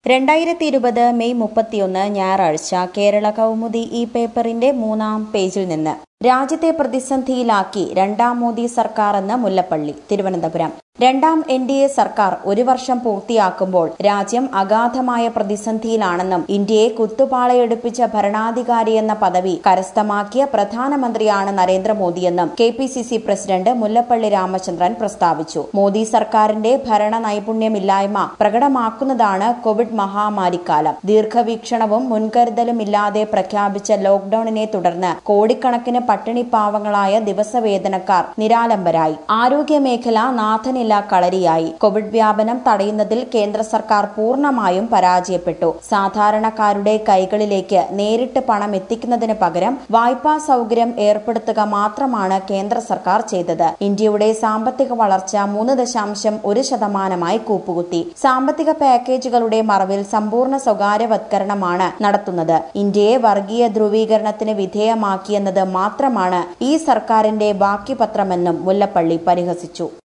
രണ്ടായിരത്തി ഇരുപത് മെയ് മുപ്പത്തിയൊന്ന് ഞായറാഴ്ച കേരള കൗമുദി ഈ പേപ്പറിന്റെ മൂന്നാം പേജിൽ നിന്ന് രാജ്യത്തെ പ്രതിസന്ധിയിലാക്കി രണ്ടാം മോദി സർക്കാർ എന്ന് മുല്ലപ്പള്ളി തിരുവനന്തപുരം രണ്ടാം എൻ ഡി എ സർക്കാർ ഒരു വർഷം പൂർത്തിയാക്കുമ്പോൾ രാജ്യം അഗാധമായ പ്രതിസന്ധിയിലാണെന്നും ഇന്ത്യയെ കുത്തുപാളയെടുപ്പിച്ച ഭരണാധികാരി എന്ന പദവി കരസ്ഥമാക്കിയ പ്രധാനമന്ത്രിയാണ് നരേന്ദ്രമോദിയെന്നും K P C C president Mullappally Ramachandran പ്രസ്താവിച്ചു മോദി സർക്കാരിന്റെ ഭരണ നൈപുണ്യമില്ലായ്മ പ്രകടമാക്കുന്നതാണ് കോവിഡ് മഹാമാരിക്കാലം ദീർഘവീക്ഷണവും മുൻകരുതലും ഇല്ലാതെ പ്രഖ്യാപിച്ച ലോക്ഡൌണിനെ തുടർന്ന് കോടിക്കണക്കിന് പട്ടിണി പാവങ്ങളായ ദിവസവേതനക്കാർ നിരാലംബരായി ആരോഗ്യമേഖല നാഥനില്ല കളരിയായി കോവിഡ് വ്യാപനം തടയുന്നതിൽ കേന്ദ്ര സർക്കാർ പൂർണ്ണമായും പരാജയപ്പെട്ടു സാധാരണക്കാരുടെ കൈകളിലേക്ക് നേരിട്ട് പണം എത്തിക്കുന്നതിന് പകരം വായ്പാ സൗകര്യം ഏർപ്പെടുത്തുക മാത്രമാണ് കേന്ദ്ര സർക്കാർ ചെയ്തത് ഇന്ത്യയുടെ സാമ്പത്തിക വളർച്ച മൂന്ന് ദശാംശം ഒരു ശതമാനമായി കൂപ്പുകുത്തി സാമ്പത്തിക പാക്കേജുകളുടെ മറവിൽ സമ്പൂർണ്ണ സ്വകാര്യവത്കരണമാണ് നടത്തുന്നത് ഇന്ത്യയെ വർഗീയ ധ്രുവീകരണത്തിന് വിധേയമാക്കിയെന്നത് മാത്രമാണ് ഈ സർക്കാരിന്റെ ബാക്കിപത്രമെന്നും മുല്ലപ്പള്ളി പരിഹസിച്ചു